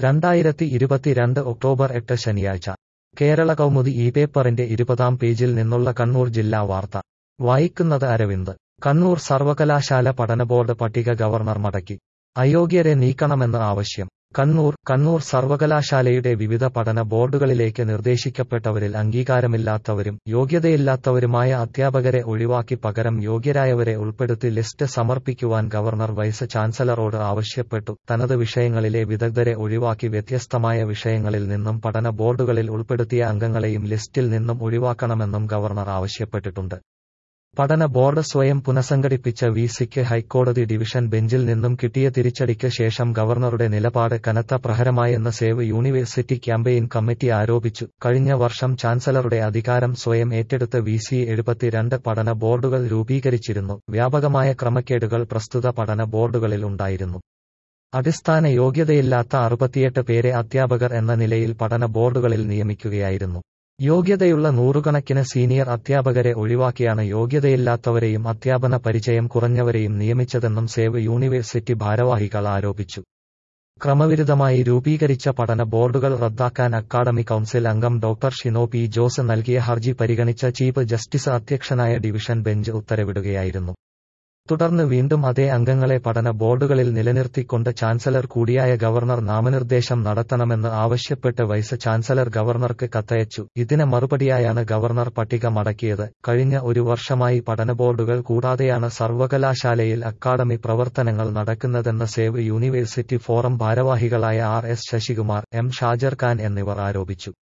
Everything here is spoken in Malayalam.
രണ്ടായിരത്തി ഇരുപത്തിരണ്ട് ഒക്ടോബർ എട്ട് ശനിയാഴ്ച കേരള കൗമുദി ഈ പേപ്പറിന്റെ ഇരുപതാം പേജിൽ നിന്നുള്ള കണ്ണൂർ ജില്ലാ വാർത്ത വായിക്കുന്നത് അരവിന്ദ് കണ്ണൂർ സർവകലാശാല പഠന ബോർഡ് പട്ടിക ഗവർണർ മടക്കി അയോഗ്യരെ നീക്കണമെന്ന് ആവശ്യം കണ്ണൂർ കണ്ണൂർ സർവകലാശാലയുടെ വിവിധ പഠന ബോർഡുകളിലേക്ക് നിർദ്ദേശിക്കപ്പെട്ടവരിൽ അംഗീകാരമില്ലാത്തവരും യോഗ്യതയില്ലാത്തവരുമായ അധ്യാപകരെ ഒഴിവാക്കി പകരം യോഗ്യരായവരെ ഉൾപ്പെടുത്തി ലിസ്റ്റ് സമർപ്പിക്കുവാൻ ഗവർണർ വൈസ് ചാൻസലറോട് ആവശ്യപ്പെട്ടു തനത് വിഷയങ്ങളിലെ വിദഗ്ധരെ ഒഴിവാക്കി വ്യത്യസ്തമായ വിഷയങ്ങളിൽ നിന്നും പഠന ബോർഡുകളിൽ ഉൾപ്പെടുത്തിയ അംഗങ്ങളെയും ലിസ്റ്റിൽ നിന്നും ഒഴിവാക്കണമെന്നും ഗവർണർ ആവശ്യപ്പെട്ടിട്ടുണ്ട് പഠന ബോർഡ് സ്വയം പുനഃസംഘടിപ്പിച്ച വി സിക്ക് ഹൈക്കോടതി ഡിവിഷൻ ബെഞ്ചിൽ നിന്നും കിട്ടിയ തിരിച്ചടിക്ക് ശേഷം ഗവർണറുടെ നിലപാട് കനത്ത പ്രഹരമായെന്ന് സേവ് യൂണിവേഴ്സിറ്റി ക്യാമ്പയിൻ കമ്മിറ്റി ആരോപിച്ചു കഴിഞ്ഞ വർഷം ചാൻസലറുടെ അധികാരം സ്വയം ഏറ്റെടുത്ത് വി സി എഴുപത്തിരണ്ട് പഠന ബോർഡുകൾ രൂപീകരിച്ചിരുന്നു വ്യാപകമായ ക്രമക്കേടുകൾ പ്രസ്തുത പഠന ബോർഡുകളിൽ ഉണ്ടായിരുന്നു അടിസ്ഥാന യോഗ്യതയില്ലാത്ത അറുപത്തിയെട്ട് പേരെ അധ്യാപകർ എന്ന നിലയിൽ പഠന ബോർഡുകളിൽ നിയമിക്കുകയായിരുന്നു യോഗ്യതയുള്ള നൂറുകണക്കിന് സീനിയർ അധ്യാപകരെ ഒഴിവാക്കിയാണ് യോഗ്യതയില്ലാത്തവരെയും അധ്യാപന പരിചയം കുറഞ്ഞവരെയും നിയമിച്ചതെന്നും സേവ് യൂണിവേഴ്സിറ്റി ഭാരവാഹികൾ ആരോപിച്ചു ക്രമവിരുദ്ധമായി രൂപീകരിച്ച പഠന ബോർഡുകൾ റദ്ദാക്കാൻ അക്കാദമി കൌൺസിൽ അംഗം ഡോക്ടർ ഷിനോ പി ജോസ് നൽകിയ ഹർജി പരിഗണിച്ച ചീഫ് ജസ്റ്റിസ് അധ്യക്ഷനായ ഡിവിഷൻ ബെഞ്ച് ഉത്തരവിടുകയായിരുന്നു തുടർന്ന് വീണ്ടും അതേ അംഗങ്ങളെ പഠന ബോർഡുകളിൽ നിലനിർത്തിക്കൊണ്ട് ചാൻസലർ കൂടിയായ ഗവർണർ നാമനിർദ്ദേശം നടത്തണമെന്ന് ആവശ്യപ്പെട്ട് വൈസ് ചാൻസലർ ഗവർണർക്ക് കത്തയച്ചു ഇതിന് മറുപടിയായാണ് ഗവർണർ പട്ടിക മടക്കിയത് കഴിഞ്ഞ ഒരു വർഷമായി പഠന ബോർഡുകൾ കൂടാതെയാണ് സർവകലാശാലയിൽ അക്കാദമി പ്രവർത്തനങ്ങൾ നടക്കുന്നതെന്ന് സേവ് യൂണിവേഴ്സിറ്റി ഫോറം ഭാരവാഹികളായ R S Sasikumar M Shajar Khan എന്നിവർ ആരോപിച്ചു